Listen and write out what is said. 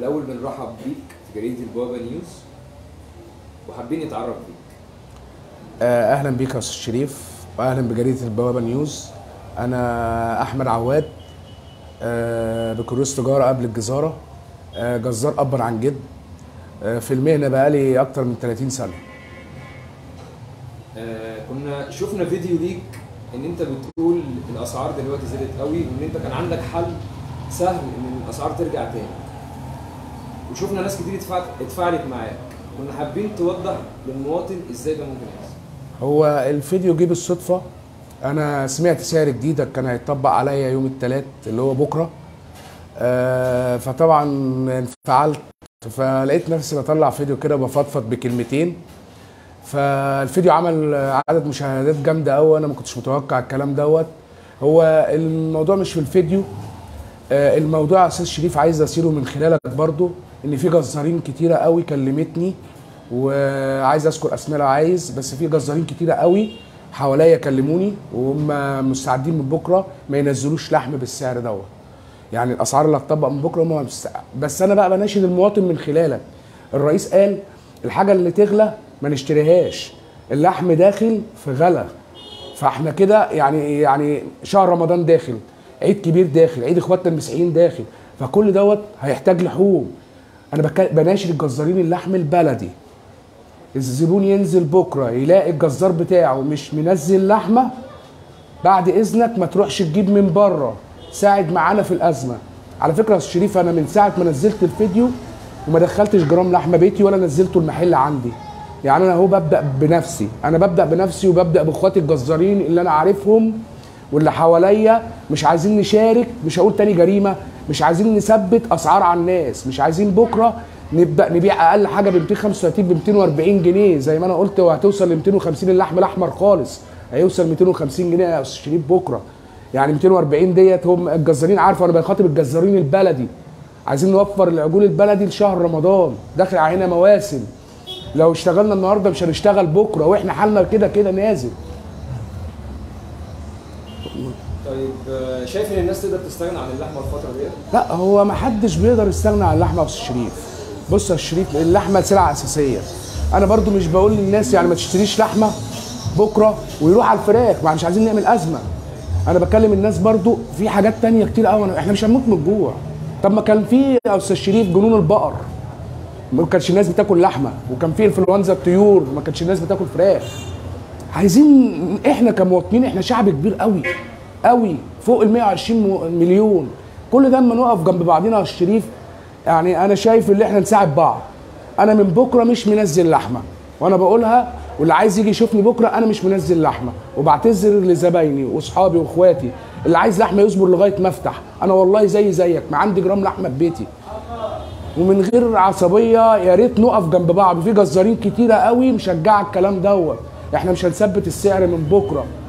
الاول بنرحب بيك في جريده البوابه نيوز وحابين نتعرف بيك آه، اهلا بيك يا استاذ شريف واهلا بجريده البوابه نيوز انا احمد عواد آه، بكالوريوس تجاره قبل الجزاره آه، جزار ابا عن جد آه، في المهنه بقالي اكتر من 30 سنه آه كنا شفنا فيديو ليك ان انت بتقول الاسعار دلوقتي زادت قوي وان انت كان عندك حل سهل ان الاسعار ترجع تاني وشفنا ناس كتير اتفاعلت اتفاعلت معاك كنا حابين توضح للمواطن ازاي ده ممكن يحصل هو الفيديو جه بالصدفه انا سمعت سعر جديد كان هيطبق عليا يوم الثلاث اللي هو بكره آه، فطبعا انفعلت فلقيت نفسي بطلع فيديو كده بفضفض بكلمتين فالفيديو عمل عدد مشاهدات جامده قوي انا ما كنتش متوقع الكلام دوت هو الموضوع مش في الفيديو آه، الموضوع يا استاذ شريف عايز اسيره من خلالك برضو ان في جزارين كتيره قوي كلمتني وعايز اذكر اسماء لو عايز بس في جزارين كتيره قوي حواليا كلموني وهم مستعدين من بكره ما ينزلوش لحم بالسعر دوت يعني الاسعار اللي هتطبق من بكره هم مست... بس انا بقى بناشد المواطن من خلالك الرئيس قال الحاجه اللي تغلى ما نشتريهاش اللحم داخل في غلا فاحنا كده يعني يعني شهر رمضان داخل عيد كبير داخل عيد اخواتنا المسيحيين داخل فكل دوت هيحتاج لحوم انا بك... بناشد الجزارين اللحم البلدي الزبون ينزل بكره يلاقي الجزار بتاعه مش منزل لحمه بعد اذنك ما تروحش تجيب من بره ساعد معانا في الازمه على فكره يا أستاذ شريف انا من ساعه ما نزلت الفيديو وما دخلتش جرام لحمه بيتي ولا نزلته المحل عندي يعني انا هو ببدا بنفسي انا ببدا بنفسي وببدا باخواتي الجزارين اللي انا عارفهم واللي حواليا مش عايزين نشارك مش هقول تاني جريمه مش عايزين نثبت اسعار على الناس مش عايزين بكره نبدا نبيع اقل حاجه ب 235 ب 240 جنيه زي ما انا قلت وهتوصل ل 250 اللحم الاحمر خالص هيوصل 250 جنيه يا استاذ شريف بكره يعني 240 ديت هم الجزارين عارفه انا بخاطب الجزارين البلدي عايزين نوفر العجول البلدي لشهر رمضان داخل علينا مواسم لو اشتغلنا النهارده مش هنشتغل بكره واحنا حالنا كده كده نازل طيب آه، شايف ان الناس تقدر تستغنى عن اللحمه الفتره ديت لا هو ما حدش بيقدر يستغنى عن اللحمه يا استاذ شريف بص يا أستاذ شريف اللحمه سلعه اساسيه انا برضو مش بقول للناس يعني ما تشتريش لحمه بكره ويروح على الفراخ ما مش عايزين نعمل ازمه انا بكلم الناس برضو في حاجات تانية كتير قوي احنا مش هنموت من الجوع طب ما كان في يا استاذ شريف جنون البقر ما كانش الناس بتاكل لحمه وكان في انفلونزا الطيور ما كانش الناس بتاكل فراخ عايزين احنا كمواطنين احنا شعب كبير قوي قوي فوق ال 120 مو- مليون كل ده اما نقف جنب بعضينا يا أستاذ شريف يعني انا شايف ان احنا نساعد بعض انا من بكره مش منزل لحمه وانا بقولها واللي عايز يجي يشوفني بكره انا مش منزل لحمه وبعتذر لزبايني واصحابي واخواتي اللي عايز لحمه يصبر لغايه ما افتح انا والله زي زيك ما عندي جرام لحمه في بيتي ومن غير عصبيه يا ريت نقف جنب بعض في جزارين كتيره قوي مشجعه الكلام دوت احنا مش هنثبت السعر من بكره